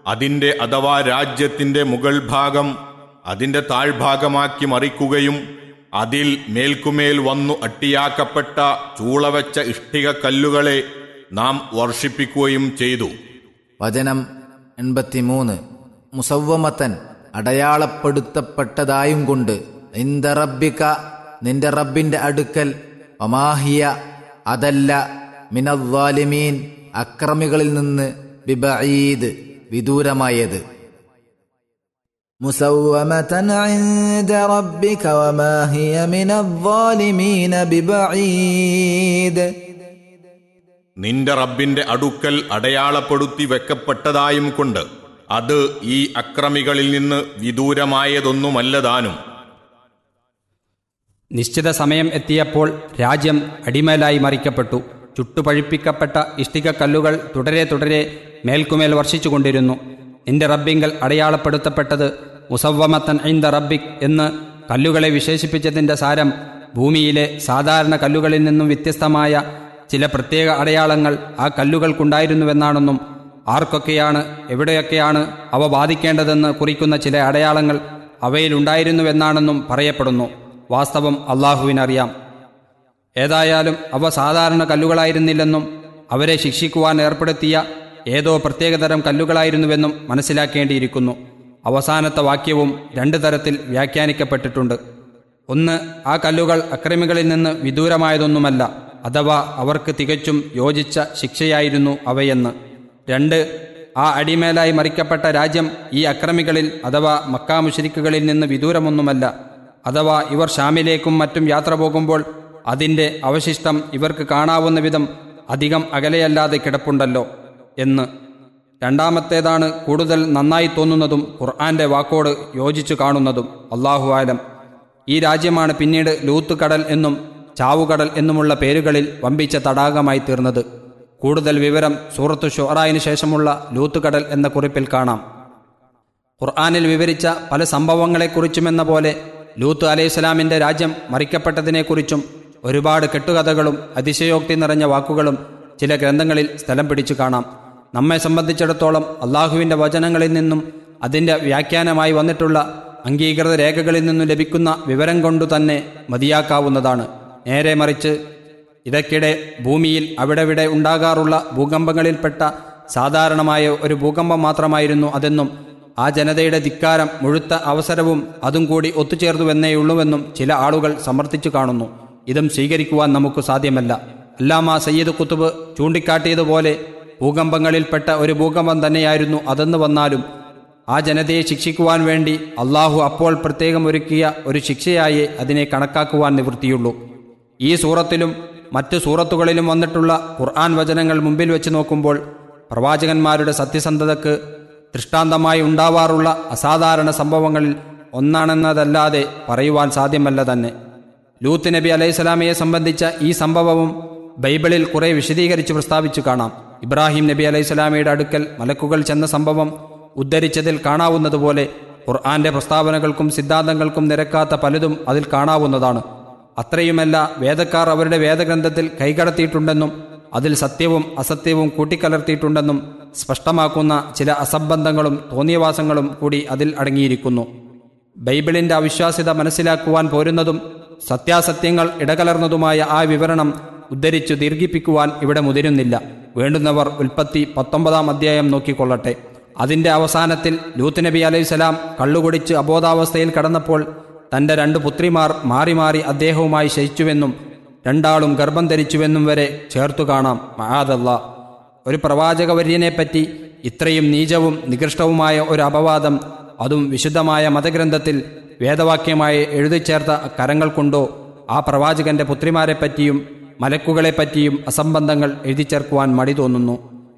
അതിന്റെ അഥവാ രാജ്യത്തിന്റെ മുകൾ ഭാഗം അതിന്റെ താഴ്ഭാഗമാക്കി മറിക്കുകയും അതിൽ മേൽക്കുമേൽ വന്നു അട്ടിയാക്കപ്പെട്ട ചൂളവെച്ച ഇഷ്ടിക കല്ലുകളെ നാം വർഷിപ്പിക്കുകയും ചെയ്തു വചനം എൺപത്തിമൂന്ന് മുസവ്വമത്തൻ അടയാളപ്പെടുത്തപ്പെട്ടതായും കൊണ്ട് നിന്റെ റബ്ബിക നിന്റെ റബ്ബിന്റെ അടുക്കൽ ഒമാഹിയ അതല്ല മിനവാലിമീൻ അക്രമികളിൽ നിന്ന് ബിബഈദ് വിദൂരമായത് مسومة عند ربك وما هي من الظالمين ببعيد നിന്റെ റബ്ബിന്റെ അടുക്കൽ അടയാളപ്പെടുത്തി വെക്കപ്പെട്ടതായും കൊണ്ട് അത് ഈ അക്രമികളിൽ നിന്ന് വിദൂരമായതൊന്നുമല്ലതാനും നിശ്ചിത സമയം എത്തിയപ്പോൾ രാജ്യം അടിമേലായി മറിക്കപ്പെട്ടു ചുട്ടുപഴിപ്പിക്കപ്പെട്ട ഇഷ്ടിക കല്ലുകൾ തുടരെ തുടരെ മേൽക്കുമേൽ വർഷിച്ചുകൊണ്ടിരുന്നു നിന്റെ റബ്ബിങ്കൽ അടയാളപ്പെടുത്തപ്പെട്ടത് മുസവ്വമത്തൻ ഐന്ദ റബ്ബിക് എന്ന് കല്ലുകളെ വിശേഷിപ്പിച്ചതിന്റെ സാരം ഭൂമിയിലെ സാധാരണ കല്ലുകളിൽ നിന്നും വ്യത്യസ്തമായ ചില പ്രത്യേക അടയാളങ്ങൾ ആ കല്ലുകൾക്കുണ്ടായിരുന്നുവെന്നാണെന്നും ആർക്കൊക്കെയാണ് എവിടെയൊക്കെയാണ് അവ ബാധിക്കേണ്ടതെന്ന് കുറിക്കുന്ന ചില അടയാളങ്ങൾ അവയിലുണ്ടായിരുന്നുവെന്നാണെന്നും പറയപ്പെടുന്നു വാസ്തവം അള്ളാഹുവിനറിയാം ഏതായാലും അവ സാധാരണ കല്ലുകളായിരുന്നില്ലെന്നും അവരെ ശിക്ഷിക്കുവാൻ ഏർപ്പെടുത്തിയ ഏതോ പ്രത്യേകതരം കല്ലുകളായിരുന്നുവെന്നും മനസ്സിലാക്കേണ്ടിയിരിക്കുന്നു അവസാനത്തെ വാക്യവും രണ്ട് തരത്തിൽ വ്യാഖ്യാനിക്കപ്പെട്ടിട്ടുണ്ട് ഒന്ന് ആ കല്ലുകൾ അക്രമികളിൽ നിന്ന് വിദൂരമായതൊന്നുമല്ല അഥവാ അവർക്ക് തികച്ചും യോജിച്ച ശിക്ഷയായിരുന്നു അവയെന്ന് രണ്ട് ആ അടിമേലായി മറിക്കപ്പെട്ട രാജ്യം ഈ അക്രമികളിൽ അഥവാ മക്കാമുശരിക്കുകളിൽ നിന്ന് വിദൂരമൊന്നുമല്ല അഥവാ ഇവർ ഷാമിലേക്കും മറ്റും യാത്ര പോകുമ്പോൾ അതിൻ്റെ അവശിഷ്ടം ഇവർക്ക് കാണാവുന്ന വിധം അധികം അകലെയല്ലാതെ കിടപ്പുണ്ടല്ലോ എന്ന് രണ്ടാമത്തേതാണ് കൂടുതൽ നന്നായി തോന്നുന്നതും ഖുർആന്റെ വാക്കോട് യോജിച്ചു കാണുന്നതും അള്ളാഹു ആലം ഈ രാജ്യമാണ് പിന്നീട് ലൂത്ത് കടൽ എന്നും ചാവുകടൽ എന്നുമുള്ള പേരുകളിൽ വമ്പിച്ച തടാകമായി തീർന്നത് കൂടുതൽ വിവരം സൂറത്തു ഷുറായിന് ശേഷമുള്ള ലൂത്ത് കടൽ എന്ന കുറിപ്പിൽ കാണാം ഖുർആാനിൽ വിവരിച്ച പല സംഭവങ്ങളെക്കുറിച്ചുമെന്ന പോലെ ലൂത്ത് അലൈഹിസ്സലാമിന്റെ രാജ്യം മറിക്കപ്പെട്ടതിനെക്കുറിച്ചും ഒരുപാട് കെട്ടുകഥകളും അതിശയോക്തി നിറഞ്ഞ വാക്കുകളും ചില ഗ്രന്ഥങ്ങളിൽ സ്ഥലം പിടിച്ചു കാണാം നമ്മെ സംബന്ധിച്ചിടത്തോളം അള്ളാഹുവിന്റെ വചനങ്ങളിൽ നിന്നും അതിന്റെ വ്യാഖ്യാനമായി വന്നിട്ടുള്ള അംഗീകൃത രേഖകളിൽ നിന്നും ലഭിക്കുന്ന വിവരം കൊണ്ടു തന്നെ മതിയാക്കാവുന്നതാണ് നേരെ മറിച്ച് ഇടയ്ക്കിടെ ഭൂമിയിൽ അവിടെവിടെ ഉണ്ടാകാറുള്ള ഭൂകമ്പങ്ങളിൽപ്പെട്ട സാധാരണമായ ഒരു ഭൂകമ്പം മാത്രമായിരുന്നു അതെന്നും ആ ജനതയുടെ ധിക്കാരം മുഴുത്ത അവസരവും അതും കൂടി ഒത്തുചേർന്നുവെന്നേയുള്ളൂവെന്നും ചില ആളുകൾ സമർത്ഥിച്ചു കാണുന്നു ഇതും സ്വീകരിക്കുവാൻ നമുക്ക് സാധ്യമല്ല അല്ലാമ സയ്യിദ് കുത്തുബ് ചൂണ്ടിക്കാട്ടിയതുപോലെ ഭൂകമ്പങ്ങളിൽപ്പെട്ട ഒരു ഭൂകമ്പം തന്നെയായിരുന്നു അതെന്ന് വന്നാലും ആ ജനതയെ ശിക്ഷിക്കുവാൻ വേണ്ടി അള്ളാഹു അപ്പോൾ പ്രത്യേകം ഒരുക്കിയ ഒരു ശിക്ഷയായേ അതിനെ കണക്കാക്കുവാൻ നിവൃത്തിയുള്ളൂ ഈ സൂറത്തിലും മറ്റു സൂറത്തുകളിലും വന്നിട്ടുള്ള ഖുർആൻ വചനങ്ങൾ മുമ്പിൽ വെച്ച് നോക്കുമ്പോൾ പ്രവാചകന്മാരുടെ സത്യസന്ധതക്ക് ദൃഷ്ടാന്തമായി ഉണ്ടാവാറുള്ള അസാധാരണ സംഭവങ്ങളിൽ ഒന്നാണെന്നതല്ലാതെ പറയുവാൻ സാധ്യമല്ല തന്നെ ലൂത്ത് നബി അലൈഹിസ്സലാമയെ സംബന്ധിച്ച ഈ സംഭവവും ബൈബിളിൽ കുറെ വിശദീകരിച്ച് പ്രസ്താവിച്ചു കാണാം ഇബ്രാഹിം നബി അലൈഹിസ്സലാമയുടെ അടുക്കൽ മലക്കുകൾ ചെന്ന സംഭവം ഉദ്ധരിച്ചതിൽ കാണാവുന്നതുപോലെ ഖുർആന്റെ പ്രസ്താവനകൾക്കും സിദ്ധാന്തങ്ങൾക്കും നിരക്കാത്ത പലതും അതിൽ കാണാവുന്നതാണ് അത്രയുമല്ല വേദക്കാർ അവരുടെ വേദഗ്രന്ഥത്തിൽ കൈകടത്തിയിട്ടുണ്ടെന്നും അതിൽ സത്യവും അസത്യവും കൂട്ടിക്കലർത്തിയിട്ടുണ്ടെന്നും സ്പഷ്ടമാക്കുന്ന ചില അസംബന്ധങ്ങളും തോന്നിയവാസങ്ങളും കൂടി അതിൽ അടങ്ങിയിരിക്കുന്നു ബൈബിളിന്റെ അവിശ്വാസ്യത മനസ്സിലാക്കുവാൻ പോരുന്നതും സത്യാസത്യങ്ങൾ ഇടകലർന്നതുമായ ആ വിവരണം ഉദ്ധരിച്ചു ദീർഘിപ്പിക്കുവാൻ ഇവിടെ മുതിരുന്നില്ല വേണ്ടുന്നവർ ഉൽപ്പത്തി പത്തൊമ്പതാം അധ്യായം നോക്കിക്കൊള്ളട്ടെ അതിന്റെ അവസാനത്തിൽ ലൂത്ത് നബി അലൈഹിസ്സലാം കള്ളുകുടിച്ച് അബോധാവസ്ഥയിൽ കടന്നപ്പോൾ തന്റെ രണ്ട് പുത്രിമാർ മാറി മാറി അദ്ദേഹവുമായി ശയിച്ചുവെന്നും രണ്ടാളും ഗർഭം ധരിച്ചുവെന്നും വരെ ചേർത്തു കാണാം മഹാദല്ല ഒരു പ്രവാചകവര്യനെപ്പറ്റി ഇത്രയും നീചവും നികൃഷ്ടവുമായ ഒരു അപവാദം അതും വിശുദ്ധമായ മതഗ്രന്ഥത്തിൽ വേദവാക്യമായി എഴുതിച്ചേർത്ത കരങ്ങൾ കൊണ്ടോ ആ പ്രവാചകന്റെ പുത്രിമാരെപ്പറ്റിയും മലക്കുകളെപ്പറ്റിയും അസംബന്ധങ്ങൾ എഴുതിച്ചേർക്കുവാൻ മടി തോന്നുന്നു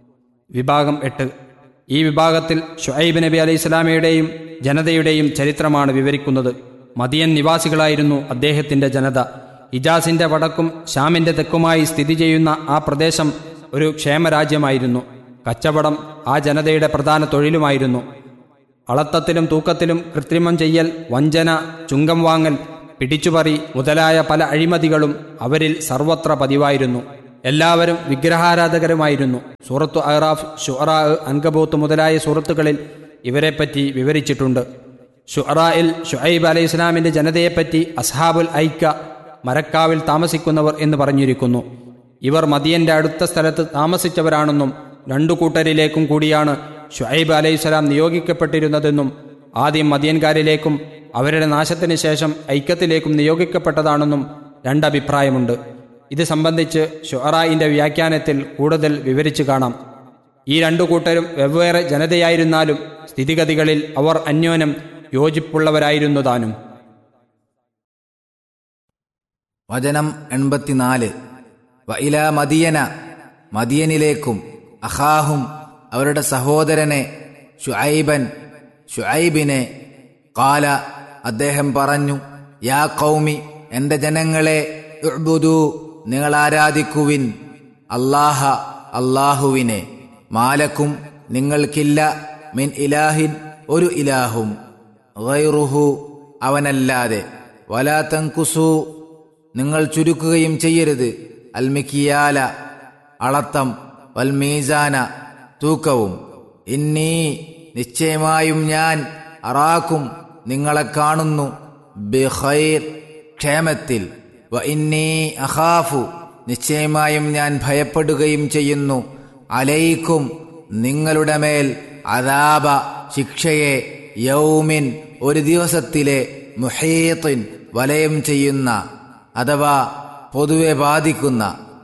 വിഭാഗം എട്ട് ഈ വിഭാഗത്തിൽ ഷുഐബ് നബി അലൈഹി സ്വലാമയുടെയും ജനതയുടെയും ചരിത്രമാണ് വിവരിക്കുന്നത് മദിയൻ നിവാസികളായിരുന്നു അദ്ദേഹത്തിന്റെ ജനത ഇജാസിന്റെ വടക്കും ഷാമിന്റെ തെക്കുമായി സ്ഥിതി ചെയ്യുന്ന ആ പ്രദേശം ഒരു ക്ഷേമരാജ്യമായിരുന്നു കച്ചവടം ആ ജനതയുടെ പ്രധാന തൊഴിലുമായിരുന്നു അളത്തത്തിലും തൂക്കത്തിലും കൃത്രിമം ചെയ്യൽ വഞ്ചന ചുങ്കം വാങ്ങൽ പിടിച്ചുപറി മുതലായ പല അഴിമതികളും അവരിൽ സർവത്ര പതിവായിരുന്നു എല്ലാവരും വിഗ്രഹാരാധകരുമായിരുന്നു സൂറത്തു അഹ്റാഫ് ഷുഅറാ അൻകബൂത്ത് മുതലായ സൂറത്തുകളിൽ ഇവരെപ്പറ്റി വിവരിച്ചിട്ടുണ്ട് ഷുഅറായിൽ ഷുഐബ് അലൈഹി ഇസ്ലാമിൻ്റെ ജനതയെപ്പറ്റി അസ്ഹാബുൽ ഐക്ക മരക്കാവിൽ താമസിക്കുന്നവർ എന്ന് പറഞ്ഞിരിക്കുന്നു ഇവർ മദിയന്റെ അടുത്ത സ്ഥലത്ത് താമസിച്ചവരാണെന്നും രണ്ടു കൂട്ടരിലേക്കും കൂടിയാണ് ഷുഐബ് അലൈഹിസ്സലാം നിയോഗിക്കപ്പെട്ടിരുന്നതെന്നും ആദ്യം മദിയൻകാരിലേക്കും അവരുടെ നാശത്തിന് ശേഷം ഐക്യത്തിലേക്കും നിയോഗിക്കപ്പെട്ടതാണെന്നും രണ്ടഭിപ്രായമുണ്ട് ഇത് സംബന്ധിച്ച് ഷുഅറായിന്റെ വ്യാഖ്യാനത്തിൽ കൂടുതൽ വിവരിച്ചു കാണാം ഈ രണ്ടു കൂട്ടരും വെവ്വേറെ ജനതയായിരുന്നാലും സ്ഥിതിഗതികളിൽ അവർ അന്യോന്യം യോജിപ്പുള്ളവരായിരുന്നു താനും വചനം എൺപത്തിനാല് വഇല മദിയന മദിയനിലേക്കും അഹാഹും അവരുടെ സഹോദരനെ ഷുഐബൻ ഷുഐബിനെ കാല അദ്ദേഹം പറഞ്ഞു യാ കൗമി എന്റെ ജനങ്ങളെ ഉഅ്ബുദൂ നിങ്ങൾ ആരാധിക്കുവിൻ അല്ലാഹ അല്ലാഹുവിനെ മാലക്കും നിങ്ങൾക്കില്ല മിൻ ഇലാഹിൻ ഒരു ഇലാഹും ഗൈറുഹു അവനല്ലാതെ വലാ തങ്കുസു നിങ്ങൾ ചുരുക്കുകയും ചെയ്യരുത് അൽമിക്കിയാല അളത്തം വൽമീസാന തൂക്കവും ഇന്നീ നിശ്ചയമായും ഞാൻ അറാക്കും നിങ്ങളെ കാണുന്നു ബിഖൈർ ക്ഷേമത്തിൽ വ ഇന്നീ അഖാഫു നിശ്ചയമായും ഞാൻ ഭയപ്പെടുകയും ചെയ്യുന്നു അലൈക്കും നിങ്ങളുടെ മേൽ അതാപ ശിക്ഷയെ യൗമിൻ ഒരു ദിവസത്തിലെ മുഹീത്തിൻ വലയം ചെയ്യുന്ന അഥവാ പൊതുവെ ബാധിക്കുന്ന